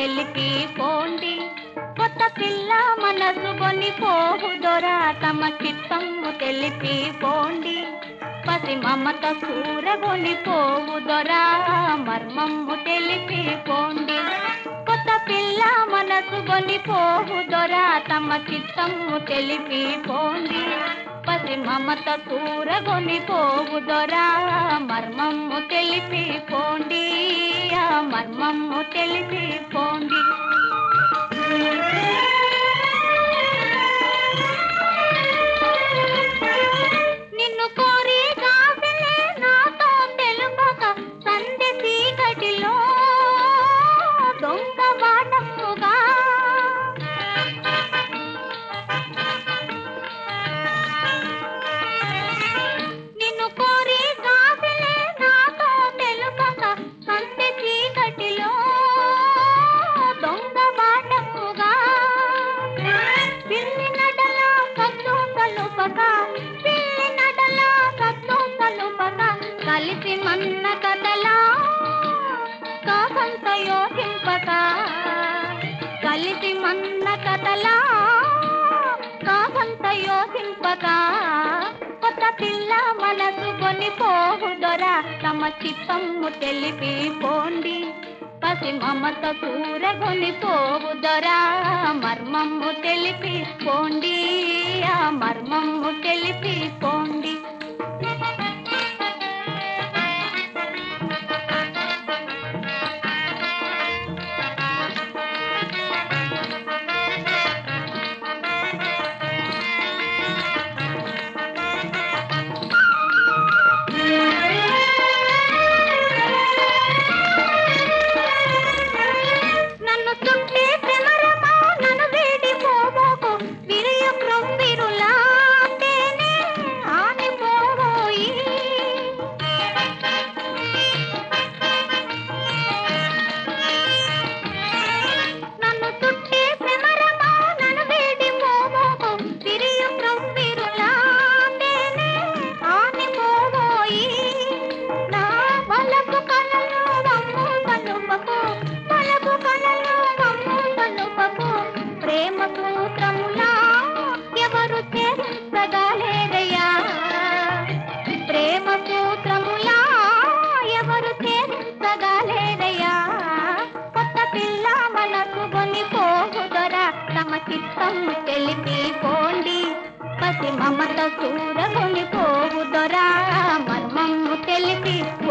తెలిపి పోండి కొత్త పిల్ల మనసు కొని పోవు దొరా తమ చిత్తము తెలిపి పోండి పసి మమత కూరగొని పోవు దొరా మర్మము తెలిపి పోండి కొత్త పిల్ల మనసు కొని పోవు దొరా తమ చిత్తము తెలిపి పోండి పసి మమత కూరగొని పోవు దొరా మర్మము తెలిపి పోండి ఆ మర్మము తెలిపి పోండి నిన్ను కోరి కాసలే నాతో తెలుపక సంధ్య చీకటిలో దొంగ వాటముగా నిన్ను కోరి కాసలే నాతో తెలుపక సంధ్య చీకటిలో దొంగ వాటముగా పిల్లి నడల కత్తు కలుపక పిల్లి నడల కత్తు కలుపక కలిసి మన్న కథలా కాకంత యోచింపక కలిసి మన్న కథలా కాకంత యోచింపక కొత్త పిల్ల మనసు కొని పోవు దొర తమ చిత్తము తెలిపి పోండి పసి మమత కూరగొని పోవు దొరా మర్మము తెలిపి పోండి ఆ మర్మము తెలిపి పోండి నన్ను చుట్టి భ్రమరమా నన్ను వీడి పోబోకు విరియ క్రొంబిరులా తేనె ఆనిపోబోయి నన్ను చుట్టి భ్రమరమా నన్ను వీడి పోబోకు విరియ క్రొంబిరులా తేనె ఆనిపోబోయి నా వలపు కలలు వమ్ము కలుపకు వలపు కలలు వమ్ము కలుపకు ప్రేమ సూత్రములా ఎవరు చేరించగలేదయ్యా ప్రేమ సూత్రములా ఎవరు చేరించగలేదయ్యా కొత్త పిల్ల మనసు కొని పోగుదరా తమ చిత్తము తెలిపి పోండి పసి మమత కూరగొని పోవుదొరా మర్మము తెలిపి